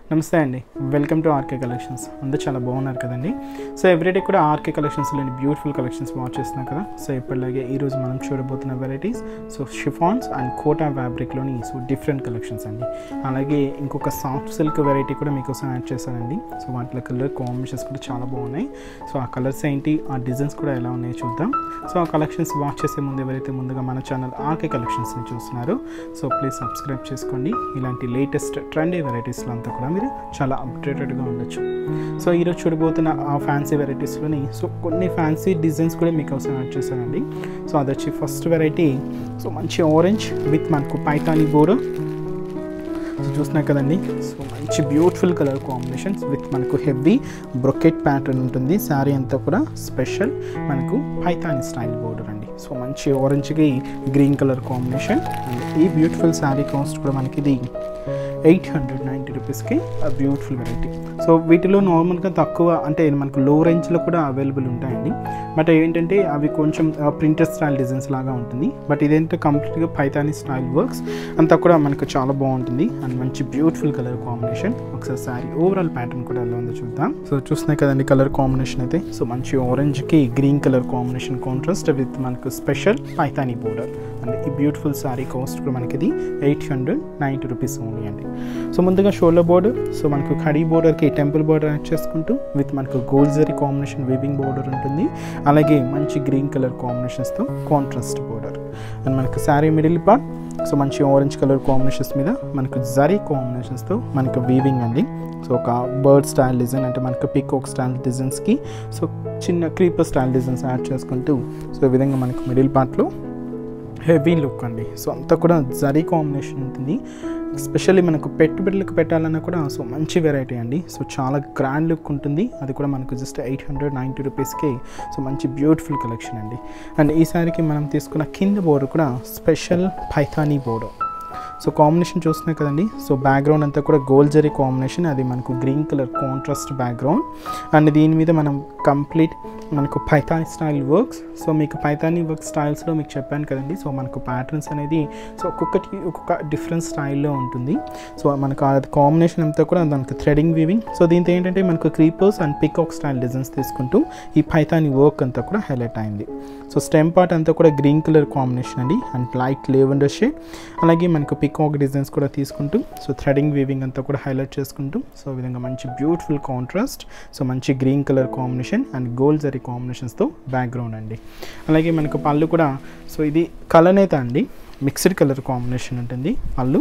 నమస్తే అండి welcome to RK collections అందరూ చాలా బాగున్నారు కదండి సో ఎవ్రీడే కూడా ఆర్కే కలెక్షన్స్లోని బ్యూటిఫుల్ కలెక్షన్స్ వాచ్ చేస్తున్నాం కదా సో ఇప్పటిలాగే ఈరోజు మనం చూడబోతున్న varieties so chiffons and Kota ఫ్యాబ్రిక్లోని సో డిఫరెంట్ కలెక్షన్స్ అండి అలాగే ఇంకొక సాఫ్ట్ సిల్క్ వెరైటీ కూడా మీకోసం యాడ్ చేశానండి సో వాటిలో కలర్ కాంబినేషన్స్ కూడా చాలా బాగున్నాయి సో ఆ కలర్స్ ఏంటి ఆ డిజైన్స్ కూడా ఎలా ఉన్నాయో చూద్దాం సో ఆ కలెక్షన్స్ వాచ్ చేసే ముందు ఎవరైతే ముందుగా మన ఛానల్ ఆర్కే కలెక్షన్స్ని చూస్తున్నారో సో ప్లీజ్ సబ్స్క్రైబ్ చేసుకోండి ఇలాంటి లేటెస్ట్ ట్రెండీ వెరైటీస్లో అంతా కూడా మీరు చాలా అప్డేటెడ్గా ఉండొచ్చు సో ఈరోజు చూడబోతున్న ఆ ఫ్యాన్సీ వెరైటీస్లోని సో కొన్ని ఫ్యాన్సీ డిజైన్స్ కూడా మీకు అవసరం యాడ్ చేశానండి సో అది వచ్చి ఫస్ట్ వెరైటీ సో మంచి ఆరెంజ్ విత్ మనకు పైతాని బోర్డర్ సో చూస్తున్నారు కదండి సో మంచి బ్యూటిఫుల్ కలర్ కాంబినేషన్స్ విత్ మనకు హెవీ బ్రొకెట్ ప్యాటర్న్ ఉంటుంది శారీ అంతా కూడా స్పెషల్ మనకు పైతాని స్టైల్ బోర్డర్ అండి సో మంచి ఆరెంజ్కి గ్రీన్ కలర్ కాంబినేషన్ అండ్ ఈ బ్యూటిఫుల్ శారీ కాస్ట్ కూడా మనకి ఇది ఎయిట్ హండ్రెడ్ నైంటీ రూపీస్కి బ్యూటిఫుల్ వెరైటీ సో వీటిలో నార్మల్గా తక్కువ అంటే మనకు లో రేంజ్లో కూడా అవైలబుల్ ఉంటాయండి బట్ ఏంటంటే అవి కొంచెం ప్రింటర్ స్టైల్ డిజైన్స్ లాగా ఉంటుంది బట్ ఇదేంటంటే కంప్లీట్గా పైతాని స్టైల్ వర్క్స్ అంతా కూడా మనకు చాలా బాగుంటుంది అండ్ మంచి బ్యూటిఫుల్ కలర్ కాంబినేషన్ ఒకసారి సారీ ఓవరాల్ ప్యాటర్న్ కూడా ఎలా ఉందో చూద్దాం సో చూస్తున్నాయి కదండి కలర్ కాంబినేషన్ అయితే సో మంచి ఆరెంజ్కి green colour combination contrast with మనకు స్పెషల్ పైతాని బోర్డర్ అండ్ ఈ బ్యూటిఫుల్ శారీ కాస్ట్ కూడా మనకి ఇది eight hundred ninety rupees only అండి సో ముందుగా షోల్డర్ బోర్డర్ సో మనకు ఖడీ బోర్డర్కి టెంపుల్ బోర్డర్ యాడ్ చేసుకుంటూ విత్ మనకు gold zari combination weaving border ఉంటుంది అలాగే మంచి గ్రీన్ కలర్ కాంబినేషన్స్తో కాంట్రాస్ట్ బోర్డర్ అండ్ మనకు శారీ మిడిల్ పార్ట్ సో మంచి ఆరెంజ్ కలర్ కాంబినేషన్స్ మీద మనకు జరీ కాంబినేషన్స్తో మనకు వీవింగ్ అండి సో ఒక బర్డ్ స్టైల్ డిజైన్ అంటే మనకు పికాక్ స్టైల్ డిజైన్స్కి సో చిన్న క్రీపర్ స్టైల్ డిజైన్స్ యాడ్ చేసుకుంటూ సో ఈ విధంగా మనకు మిడిల్ పార్ట్లో హెవీ లుక్ అండి సో అంతా కూడా జరీ కాంబినేషన్ ఉంటుంది ఎస్పెషల్లీ మనకు పెట్టుబడులకు పెట్టాలన్నా కూడా సో మంచి వెరైటీ అండి సో చాలా గ్రాండ్ లుక్ ఉంటుంది అది కూడా మనకు జస్ట్ ఎయిట్ హండ్రెడ్ నైంటీ రూపీస్కి సో మంచి బ్యూటిఫుల్ కలెక్షన్ అండి అండ్ ఈ సారికి మనం తీసుకున్న కింద బోర్డు కూడా special Paithani border so combination చూస్తున్నాయి కదండి సో బ్యాక్గ్రౌండ్ అంతా కూడా గోల్డ్ జరీ కాంబినేషన్ అది మనకు green colour contrast background and దీని మీద మనం కంప్లీట్ మనకు పైథానీ స్టైల్ వర్క్స్ సో మీకు పైథానీ వర్క్ స్టైల్స్లో మీకు చెప్పాను కదండి సో మనకు ప్యాటర్న్స్ అనేది సో ఒక్కొక్కటి ఒక్కొక్క డిఫరెంట్ స్టైల్లో ఉంటుంది సో మనకు ఆ కాంబినేషన్ అంతా కూడా మనకు థ్రెడింగ్ వీవింగ్ సో దీంతో ఏంటంటే మనకు creepers and peacock style designs తీసుకుంటూ ఈ పైథానీ వర్క్ అంతా కూడా హైలైట్ అయింది సో స్టెమ్ పార్ట్ అంతా కూడా గ్రీన్ కలర్ కాంబినేషన్ అండి అండ్ లైట్ లేవెండర్ షేడ్ అలాగే మనకు పికాక్ డిజైన్స్ కూడా తీసుకుంటూ సో థ్రెడింగ్ వీవింగ్ అంతా కూడా హైలైట్ చేసుకుంటూ సో ఈ విధంగా మంచి బ్యూటిఫుల్ కాంట్రాస్ట్ సో మంచి green colour combination and gold zari కాంబినేషన్స్తో బ్యాక్గ్రౌండ్ అండి అలాగే మనకు పళ్ళు కూడా సో ఇది కలనేత అండి మిక్స్డ్ కలర్ కాంబినేషన్ ఉంటుంది పళ్ళు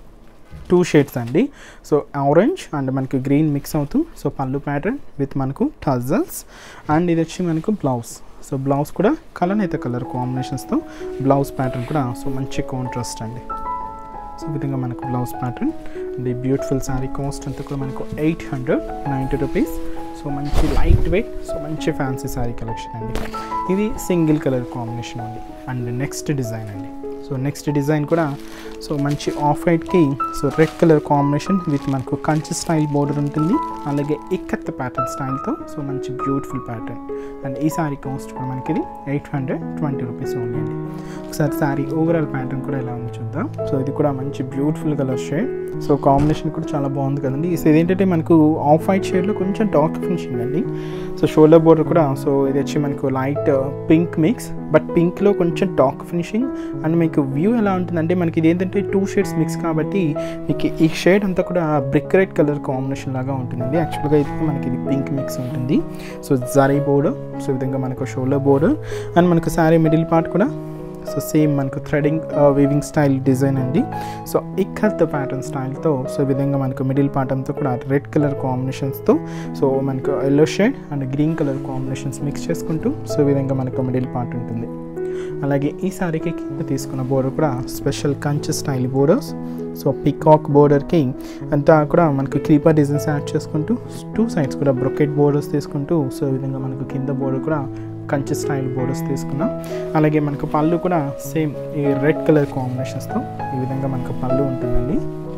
టూ షేడ్స్ అండి సో ఆరెంజ్ అండ్ మనకి గ్రీన్ మిక్స్ అవుతూ సో పళ్ళు ప్యాటర్న్ విత్ మనకు టజల్స్ అండ్ ఇది వచ్చి మనకు బ్లౌజ్ సో బ్లౌజ్ కూడా కలనేత కలర్ కాంబినేషన్స్తో బ్లౌజ్ ప్యాటర్న్ కూడా సో మంచి కాంట్రాస్ట్ అండి సో ఈ విధంగా మనకు బ్లౌజ్ ప్యాటర్న్ అండ్ ఈ బ్యూటిఫుల్ శారీ కాస్ట్ అంతా కూడా మనకు eight hundred ninety rupees so మంచి లైట్ వెయిట్ సో మంచి ఫ్యాన్సీ శారీ కలెక్షన్ అండి ఇది సింగిల్ కలర్ కాంబినేషన్ ఉంది అండ్ నెక్స్ట్ డిజైన్ అండి సో నెక్స్ట్ డిజైన్ కూడా సో మంచి ఆఫ్ వైట్కి so red colour combination with మనకు కంచి స్టైల్ బోర్డర్ ఉంటుంది అలాగే ఇక్కత్ ప్యాటర్న్ స్టైల్తో సో మంచి బ్యూటిఫుల్ ప్యాటర్న్ అండ్ ఈ శారీ కాస్ట్ కూడా మనకి ఇది eight hundred twenty rupees only అండి ఒకసారి శారీ ఓవరాల్ ప్యాటర్న్ కూడా ఎలా ఉంది చూద్దాం సో ఇది కూడా మంచి beautiful colour shade so combination కూడా చాలా బాగుంది కదండి సో ఇదేంటంటే మనకు ఆఫ్ వైట్ షేడ్లో కొంచెం డార్క్ ఫినిషింగ్ అండి సో షోల్డర్ బోర్డర్ కూడా సో ఇది వచ్చి మనకు లైట్ పింక్ మిక్స్ బట్ పింక్లో కొంచెం డార్క్ ఫినిషింగ్ అండ్ మీకు వ్యూ ఎలా ఉంటుందంటే మనకి ఇది ఏంటంటే టూ షేడ్స్ మిక్స్ కాబట్టి మీకు ఈ షేడ్ అంతా కూడా బ్రిక్ రెడ్ కలర్ కాంబినేషన్ లాగా ఉంటుందండి యాక్చువల్గా అయితే మనకి ఇది పింక్ మిక్స్ ఉంటుంది సో జరీ బోర్డర్ సో ఈ విధంగా మనకు షోల్డర్ బోర్డర్ అండ్ మనకు శారీ మిడిల్ పార్ట్ కూడా సో సేమ్ మనకు థ్రెడింగ్ వీవింగ్ స్టైల్ డిజైన్ అండి సో ఇక్కత్ ప్యాటర్న్ స్టైల్తో సో ఈ విధంగా మనకు మిడిల్ పార్ట్ అంతా కూడా రెడ్ కలర్ కాంబినేషన్స్తో సో మనకు yellow shade and green colour combinations mix చేసుకుంటూ సో ఈ విధంగా మనకు మిడిల్ పార్ట్ ఉంటుంది అలాగే ఈ సారీకి కింద తీసుకున్న బోర్డర్ కూడా special Kanchi style borders so peacock బోర్డర్కి అంతా కూడా మనకు క్రీపర్ డిజైన్స్ యాడ్ చేసుకుంటూ టూ సైడ్స్ కూడా బ్రొకెట్ బోర్డర్స్ తీసుకుంటూ సో ఈ విధంగా మనకు కింద బోర్డర్ కూడా కంచి స్టైల్ బోర్డర్స్ తీసుకున్నాం అలాగే మనకు పళ్ళు కూడా సేమ్ ఈ రెడ్ కలర్ కాంబినేషన్స్తో ఈ విధంగా మనకు పళ్ళు ఉంటుందండి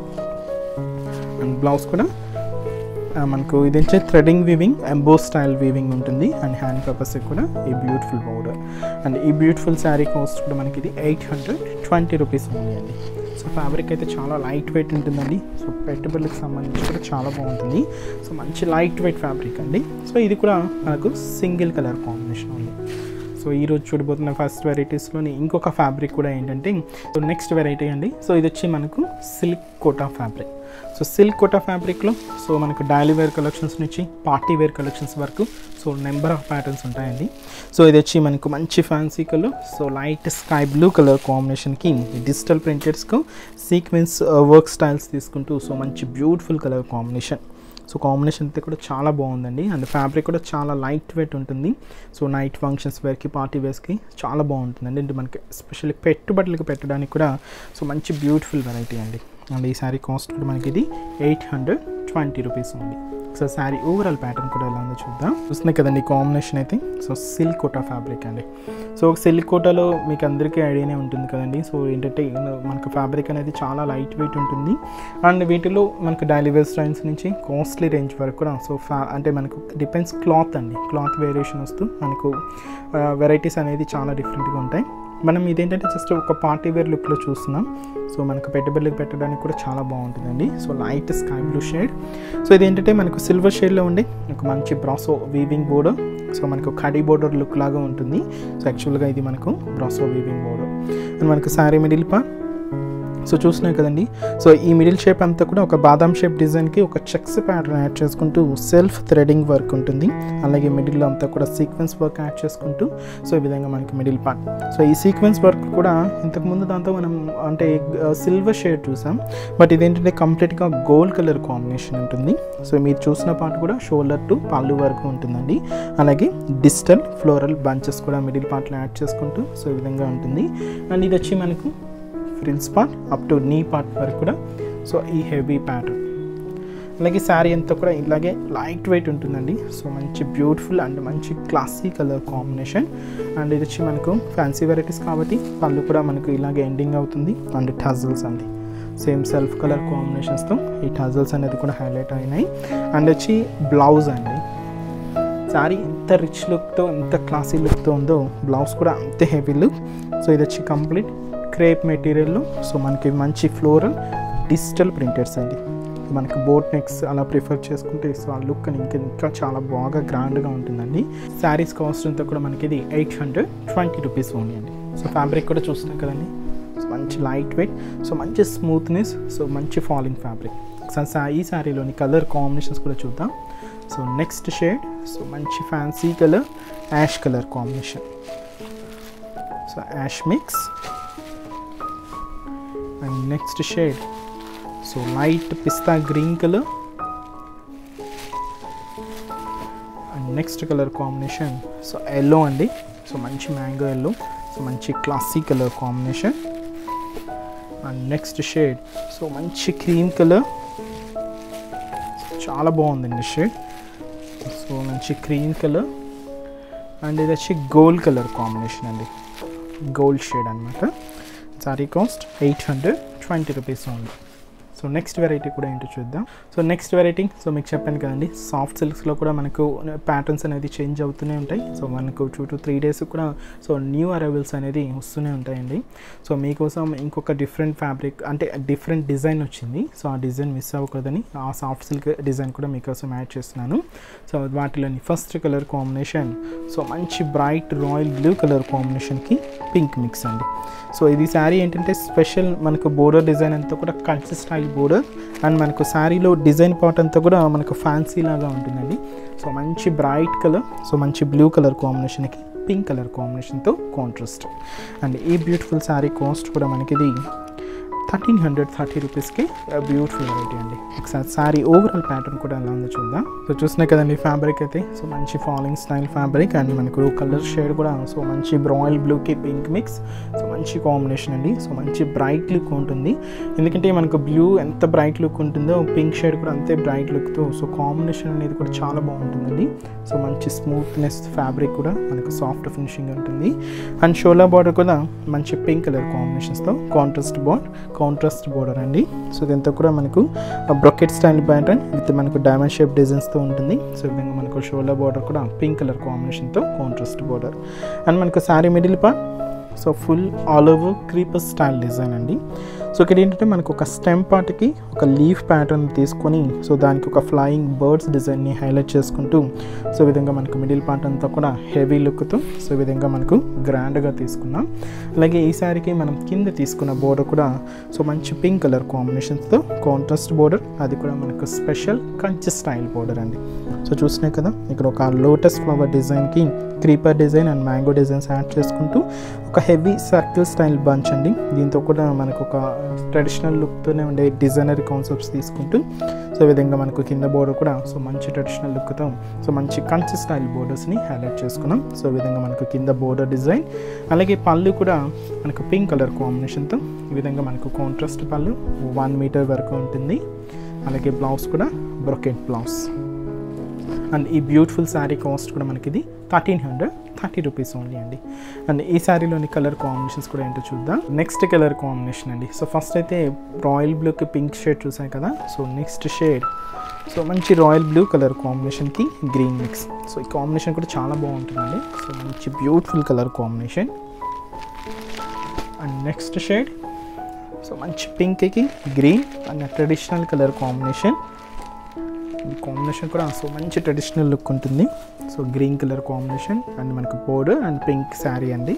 అండ్ బ్లౌజ్ కూడా మనకు ఇది వచ్చే threading weaving emboss style weaving ఉంటుంది అండ్ హ్యాండ్ పర్పస్కి కూడా ఈ బ్యూటిఫుల్ బోర్డర్ అండ్ ఈ బ్యూటిఫుల్ శారీ కాస్ట్ కూడా మనకి ఇది ఎయిట్ హండ్రెడ్ ట్వంటీ రూపీస్ ఉంది అండి సో సో ఫ్యాబ్రిక్ అయితే చాలా లైట్ వెయిట్ ఉంటుందండి సో పెట్టుబడులకు సంబంధించి కూడా చాలా బాగుంటుంది సో మంచి లైట్ వెయిట్ ఫ్యాబ్రిక్ అండి సో ఇది కూడా మనకు సింగిల్ కలర్ కాంబినేషన్ ఉంది సో ఈరోజు చూడబోతున్న ఫస్ట్ వెరైటీస్లోని ఇంకొక ఫ్యాబ్రిక్ కూడా ఏంటంటే సో నెక్స్ట్ వెరైటీ అండి సో ఇది వచ్చి మనకు silk Kota fabric so silk Kota ఫ్యాబ్రిక్లో సో మనకు డైలీ వేర్ కలెక్షన్స్ నుంచి పార్టీ వేర్ కలెక్షన్స్ వరకు సో నెంబర్ ఆఫ్ ప్యాటర్న్స్ ఉంటాయండి సో ఇది వచ్చి మనకు మంచి fancy colour so light sky blue colour కాంబినేషన్కి డిజిటల్ ప్రింటెడ్స్కు సీక్వెన్స్ వర్క్ స్టైల్స్ తీసుకుంటూ సో మంచి beautiful colour combination so combination అయితే కూడా చాలా బాగుందండి అండ్ ఫ్యాబ్రిక్ కూడా చాలా లైట్ వెయిట్ ఉంటుంది సో నైట్ ఫంక్షన్స్ వేర్కి పార్టీ వేర్స్కి చాలా బాగుంటుందండి అంటే మనకి ఎస్పెషల్లీ పెట్టుబడులకు పెట్టడానికి కూడా సో మంచి బ్యూటిఫుల్ వెరైటీ అండి అండ్ ఈ శారీ కాస్ట్ కూడా మనకి ఇది ఎయిట్ హండ్రెడ్ ట్వంటీ రూపీస్ ఉంది సో శారీ ఓవరాల్ ప్యాటర్న్ కూడా ఎలా ఉందో చూద్దాం చూస్తున్నాయి కదండి కాంబినేషన్ అయితే సో సిల్క్ కోటా ఫ్యాబ్రిక్ అండి సో సిల్క్ కోటాలో మీకు అందరికీ ఐడియానే ఉంటుంది కదండి సో ఏంటంటే మనకు ఫ్యాబ్రిక్ అనేది చాలా లైట్ వెయిట్ ఉంటుంది అండ్ వీటిలో మనకు డైలీ వేర్ స్టైల్స్ నుంచి కాస్ట్లీ రేంజ్ వరకు కూడా సో ఫ్యా అంటే మనకు డిపెండ్స్ క్లాత్ అండి క్లాత్ వేరియేషన్ వస్తూ మనకు వెరైటీస్ అనేది చాలా డిఫరెంట్గా ఉంటాయి మనం ఇదేంటంటే జస్ట్ ఒక పార్టీ వేర్ లుక్లో చూస్తున్నాం సో మనకు పెట్టుబడులకు పెట్టడానికి కూడా చాలా బాగుంటుందండి so light sky blue shade so ఇదేంటంటే మనకు సిల్వర్ షేడ్లో ఉండే ఒక మంచి బ్రాసో వీవింగ్ బోర్డర్ సో మనకు కడీ బోర్డర్ లుక్ లాగా ఉంటుంది సో యాక్చువల్గా ఇది మనకు బ్రాసో వీవింగ్ బోర్డర్ అండ్ మనకు శారీ మిడిల్ పార్ట్ సో చూసినాయి కదండి సో ఈ మిడిల్ షేప్ అంతా కూడా ఒక బాదాం షేప్ డిజైన్కి ఒక చెక్స్ ప్యాటర్న్ యాడ్ చేసుకుంటూ సెల్ఫ్ థ్రెడింగ్ వర్క్ ఉంటుంది అలాగే మిడిల్లో అంతా కూడా సీక్వెన్స్ వర్క్ యాడ్ చేసుకుంటూ సో ఈ విధంగా మనకి మిడిల్ పార్ట్ సో ఈ సీక్వెన్స్ వర్క్ కూడా ఇంతకుముందు దాంతో మనం అంటే సిల్వర్ షేడ్ చూసాం బట్ ఇదేంటంటే కంప్లీట్గా గోల్డ్ కలర్ కాంబినేషన్ ఉంటుంది సో మీరు చూసిన పార్ట్ కూడా షోల్డర్ టు పళ్ళు వరకు ఉంటుందండి అలాగే డిజిటల్ ఫ్లోరల్ బంచెస్ కూడా మిడిల్ పార్ట్లో యాడ్ చేసుకుంటూ సో ఈ విధంగా ఉంటుంది అండ్ ఇది వచ్చి మనకు fringe part up to knee part వరకు కూడా సో ఈ హెవీ ప్యాటర్న్ అలాగే శారీ అంతా కూడా ఇలాగే లైట్ వెయిట్ ఉంటుందండి సో మంచి బ్యూటిఫుల్ అండ్ మంచి క్లాసీ కలర్ కాంబినేషన్ అండ్ ఇది వచ్చి మనకు ఫ్యాన్సీ వెరైటీస్ కాబట్టి పళ్ళు కూడా మనకు ఇలాగే ఎండింగ్ అవుతుంది అండ్ టజల్స్ అండి సేమ్ సెల్ఫ్ కలర్ కాంబినేషన్స్తో ఈ టజల్స్ అనేది కూడా హైలైట్ అయినాయి అండ్ వచ్చి బ్లౌజ్ అండి శారీ ఎంత రిచ్ లుక్తో ఎంత క్లాసీ లుక్తో ఉందో బ్లౌజ్ కూడా అంతే హెవీ లుక్ సో ఇది వచ్చి కంప్లీట్ క్రేప్ మెటీరియల్లో సో మనకి మంచి ఫ్లోరల్ డిజిటల్ ప్రింటెడ్స్ అండి మనకి బోట్ నెక్స్ అలా ప్రిఫర్ చేసుకుంటే సో ఆ లుక్ అని ఇంకా ఇంకా చాలా బాగా గ్రాండ్గా ఉంటుందండి శారీస్ కాస్ట్ అంతా కూడా మనకి ఇది eight hundred twenty rupees only అండి సో ఫ్యాబ్రిక్ కూడా చూస్తున్నాం కదండి సో మంచి లైట్ వెయిట్ సో మంచి స్మూత్నెస్ సో మంచి ఫాలింగ్ ఫ్యాబ్రిక్ ఈ శారీలోని కలర్ కాంబినేషన్స్ కూడా చూద్దాం సో నెక్స్ట్ షేడ్ సో మంచి fancy colour ash colour combination so ash mix and next shade so light pista green colour and next colour combination so yellow అండి so మంచి mango yellow so మంచి classy colour combination and next shade so మంచి cream colour చాలా బాగుందండి shade so మంచి cream colour and ఇది వచ్చి gold colour combination అండి గోల్డ్ షేడ్ అనమాట sari cost eight hundred twenty rupees only so next variety కూడా ఏంటో చూద్దాం సో నెక్స్ట్ వెరైటీ సో మీకు చెప్పాను కదండి సాఫ్ట్ సిల్క్స్లో కూడా మనకు ప్యాటర్న్స్ అనేది చేంజ్ అవుతూనే ఉంటాయి సో మనకు టూ టు త్రీ డేస్ కూడా సో న్యూ అరైవల్స్ అనేది వస్తూనే ఉంటాయండి సో మీకోసం ఇంకొక డిఫరెంట్ ఫ్యాబ్రిక్ అంటే డిఫరెంట్ డిజైన్ వచ్చింది సో ఆ డిజైన్ మిస్ అవ్వకూడదని ఆ సాఫ్ట్ సిల్క్ డిజైన్ కూడా మీకోసం యాడ్ చేస్తున్నాను సో వాటిలోని ఫస్ట్ కలర్ కాంబినేషన్ సో మంచి బ్రైట్ రాయల్ బ్లూ కలర్ కాంబినేషన్కి పింక్ మిక్స్ అండి సో ఇది శారీ ఏంటంటే స్పెషల్ మనకు బోర్డర్ డిజైన్ అంతా కూడా కల్చర్ స్టైల్ బోర్డర్ అండ్ మనకు శారీలో డిజైన్ పార్ట్ అంతా కూడా మనకు ఫ్యాన్సీ లాగా ఉంటుందండి సో మంచి బ్రైట్ కలర్ సో మంచి బ్లూ కలర్ కాంబినేషన్కి పింక్ కలర్ కాంబినేషన్తో కాంట్రాస్ట్ అండ్ ఈ బ్యూటిఫుల్ శారీ కాస్ట్ కూడా మనకి ఇది థర్టీన్ హండ్రెడ్ థర్టీ రూపీస్కి బ్యూటిఫుల్ వెరైటీ అండి ఒకసారి శారీ ఓవరాల్ ప్యాటర్న్ కూడా ఎలా ఉందో చూద్దాం సో చూసినాయి కదండి ఫ్యాబ్రిక్ అయితే సో మంచి ఫాలింగ్ స్టైల్ ఫ్యాబ్రిక్ అండ్ మనకు కలర్ షేడ్ కూడా సో మంచి బ్రాయిల్ బ్లూకి పింక్ మిక్స్ సో మంచి కాంబినేషన్ అండి సో మంచి బ్రైట్ లుక్ ఉంటుంది ఎందుకంటే మనకు బ్లూ ఎంత బ్రైట్ లుక్ ఉంటుందో పింక్ షేడ్ కూడా అంతే బ్రైట్ లుక్తో సో కాంబినేషన్ అనేది కూడా చాలా బాగుంటుందండి సో మంచి స్మూత్నెస్ ఫ్యాబ్రిక్ కూడా మనకు సాఫ్ట్ ఫినిషింగ్ ఉంటుంది అండ్ షోలా బార్డర్ కూడా మంచి పింక్ కలర్ కాంబినేషన్స్తో కాంట్రాస్ట్ బార్డ్ కాంట్రాస్ట్ బోర్డర్ అండి సో ఇదంతా కూడా మనకు బ్రొకెట్ స్టైల్ ప్యాటర్న్ విత్ మనకు డైమండ్ షేప్ డిజైన్స్తో ఉంటుంది సో ఈ విధంగా మనకు షోలా బార్డర్ కూడా పింక్ కలర్ కాంబినేషన్తో కాంట్రాస్ట్ బోర్డర్ అండ్ మనకు sari middle part so full all over creeper style design అండి సో ఇక్కడ ఏంటంటే మనకు ఒక స్టెమ్ పార్ట్కి ఒక లీఫ్ ప్యాటర్న్ తీసుకొని సో దానికి ఒక ఫ్లయింగ్ బర్డ్స్ డిజైన్ని హైలైట్ చేసుకుంటూ సో ఈ విధంగా మనకు మిడిల్ పార్ట్ అంతా కూడా హెవీ లుక్తో సో ఈ విధంగా మనకు గ్రాండ్గా తీసుకున్నాం అలాగే ఈ సారీకి మనం కింద తీసుకున్న బోర్డర్ కూడా సో మంచి పింక్ కలర్ కాంబినేషన్స్తో కాంట్రాస్ట్ బోర్డర్ అది కూడా మనకు స్పెషల్ కంచి స్టైల్ బోర్డర్ అండి సో చూసినాయి కదా ఇక్కడ ఒక లోటస్ ఫ్లవర్ డిజైన్కి creeper design and mango designs add చేసుకుంటూ ఒక హెవీ సర్కిల్ స్టైల్ బంచ్ అండి దీంతో కూడా మనకు ఒక ట్రెడిషనల్ లుక్తోనే ఉండే డిజైనరీ కాన్సెప్ట్స్ తీసుకుంటూ సో ఈ విధంగా మనకు కింద బోర్డర్ కూడా సో మంచి ట్రెడిషనల్ లుక్తో సో మంచి కంచి స్టైల్ బోర్డర్స్ని హైలైట్ చేసుకున్నాం సో ఈ విధంగా మనకు కింద బోర్డర్ డిజైన్ అలాగే పళ్ళు కూడా మనకు పింక్ కలర్ కాంబినేషన్తో ఈ విధంగా మనకు కాంట్రాస్ట్ పళ్ళు వన్ మీటర్ వరకు ఉంటుంది అలాగే బ్లౌజ్ కూడా బ్రొకెట్ బ్లౌజ్ అండ్ ఈ బ్యూటిఫుల్ శారీ కాస్ట్ కూడా మనకి ఇది thirteen hundred thirty rupees only అండి అండ్ ఈ శారీలోని కలర్ కాంబినేషన్స్ కూడా ఏంటో చూద్దాం నెక్స్ట్ కలర్ కాంబినేషన్ అండి సో ఫస్ట్ అయితే రాయల్ బ్లూకి పింక్ షేడ్ చూసాం కదా సో నెక్స్ట్ షేడ్ సో మంచి రాయల్ బ్లూ కలర్ కాంబినేషన్కి గ్రీన్ మిక్స్ సో ఈ కాంబినేషన్ కూడా చాలా బాగుంటుందండి సో మంచి beautiful colour combination and next shade so మంచి పింక్కి green and traditional colour combination ఈ కాంబినేషన్ కూడా సో మంచి ట్రెడిషనల్ లుక్ ఉంటుంది so green colour combination and మనకు బోర్డర్ అండ్ పింక్ శారీ అండి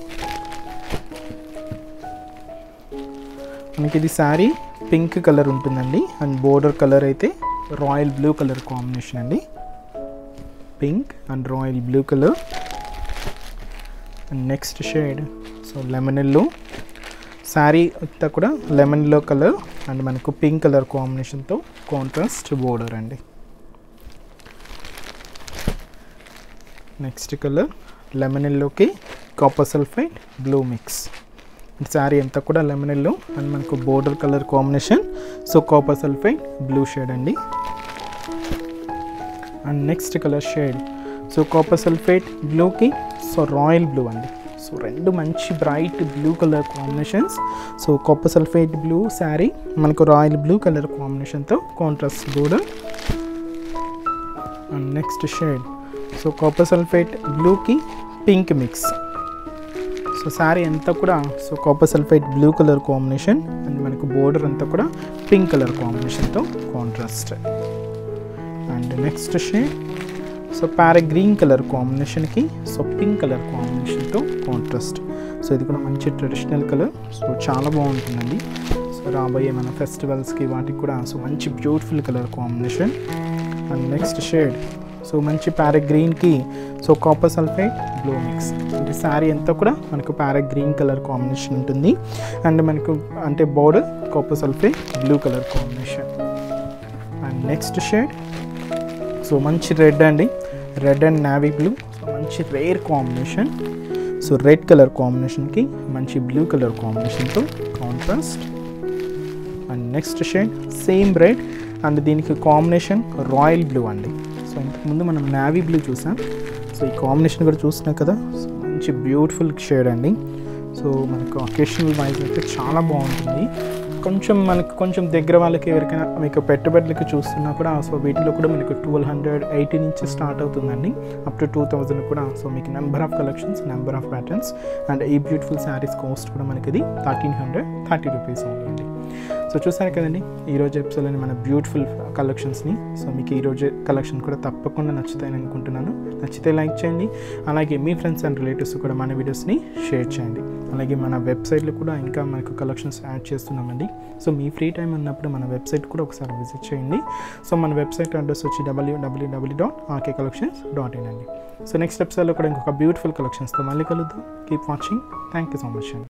మనకి ఇది శారీ పింక్ కలర్ ఉంటుందండి అండ్ బోర్డర్ కలర్ అయితే రాయల్ బ్లూ కలర్ కాంబినేషన్ అండి pink and royal blue colour and next shade so lemon yellow sari అంతా కూడా లెమన్ ఎల్లో కలర్ అండ్ మనకు పింక్ కలర్ కాంబినేషన్తో కాంట్రాస్ట్ బోర్డర్ అండి నెక్స్ట్ కలర్ లెమన్ ఎల్లోకి copper sulphide blue mix sari అంతా కూడా లెమన్ ఎల్లో అండ్ మనకు border colour combination so copper sulphide blue shade అండి and next colour shade so copper sulphate బ్లూకి so royal blue అండి so రెండు మంచి bright blue colour combinations so copper sulphate blue sari మనకు royal blue colour కాంబినేషన్తో contrast border and next shade so copper sulphate బ్లూకి pink mix so sari అంతా కూడా so copper sulphite blue colour combination and మనకు border అంతా కూడా పింక్ కలర్ కాంబినేషన్తో contrast and next shade so parrot green colour కాంబినేషన్కి so pink colour కాంబినేషన్తో contrast so ఇది కూడా మంచి ట్రెడిషనల్ కలర్ సో చాలా బాగుంటుందండి సో రాబోయే మన ఫెస్టివల్స్కి వాటికి కూడా సో మంచి beautiful colour combination and next shade so మంచి ప్యారెట్ గ్రీన్కి so copper sulphide blue mix అంటే శారీ అంతా కూడా మనకు ప్యారెట్ గ్రీన్ కలర్ కాంబినేషన్ ఉంటుంది అండ్ మనకు అంటే border copper sulphide blue colour combination and next shade so మంచి రెడ్ అండి red and navy blue so మంచి rare combination so red colour కాంబినేషన్కి మంచి బ్లూ కలర్ కాంబినేషన్తో contrast and next shade same red and దీనికి combination royal blue అండి so ఇంతకుముందు మనం నావీ బ్లూ చూసాం సో ఈ కాంబినేషన్ కూడా చూసినా కదా సో మంచి బ్యూటిఫుల్ షేడ్ అండి సో మనకు అకేషనల్ వైజ్ అయితే చాలా బాగుంటుంది కొంచెం మనకు కొంచెం దగ్గర వాళ్ళకి ఎవరికైనా మీకు పెట్టుబడులకి చూస్తున్నా కూడా సో వీటిలో కూడా మనకు ట్వెల్వ్ హండ్రెడ్ ఎయిటీ నుంచి స్టార్ట్ అవుతుందండి అప్ టు టూ థౌజండ్ కూడా సో మీకు number of collections number of patterns and ఈ బ్యూటిఫుల్ శారీస్ కాస్ట్ కూడా మనకి ఇది థర్టీన్ హండ్రెడ్ థర్టీ రూపీస్ ఉంది సో చూసారు కదండి ఈరోజు ఎపిసోడ్లోని మన బ్యూటిఫుల్ కలెక్షన్స్ని సో మీకు ఈరోజు కలెక్షన్ కూడా తప్పకుండా నచ్చుతాయని అనుకుంటున్నాను నచ్చితే లైక్ చేయండి అలాగే మీ ఫ్రెండ్స్ అండ్ రిలేటివ్స్ కూడా మన వీడియోస్ని షేర్ చేయండి అలాగే మన వెబ్సైట్లో కూడా ఇంకా మనకు కలెక్షన్స్ యాడ్ చేస్తున్నామండి సో మీ ఫ్రీ టైం ఉన్నప్పుడు మన వెబ్సైట్ కూడా ఒకసారి విజిట్ చేయండి సో మన వెబ్సైట్ అడ్రస్ వచ్చి WWW dot RK collections dot in అండి సో నెక్స్ట్ ఎపిసోడ్లో కూడా ఇంకొక బ్యూటిఫుల్ కలెక్షన్స్తో మళ్ళీ కలుద్దాం keep watching thank you so much అండి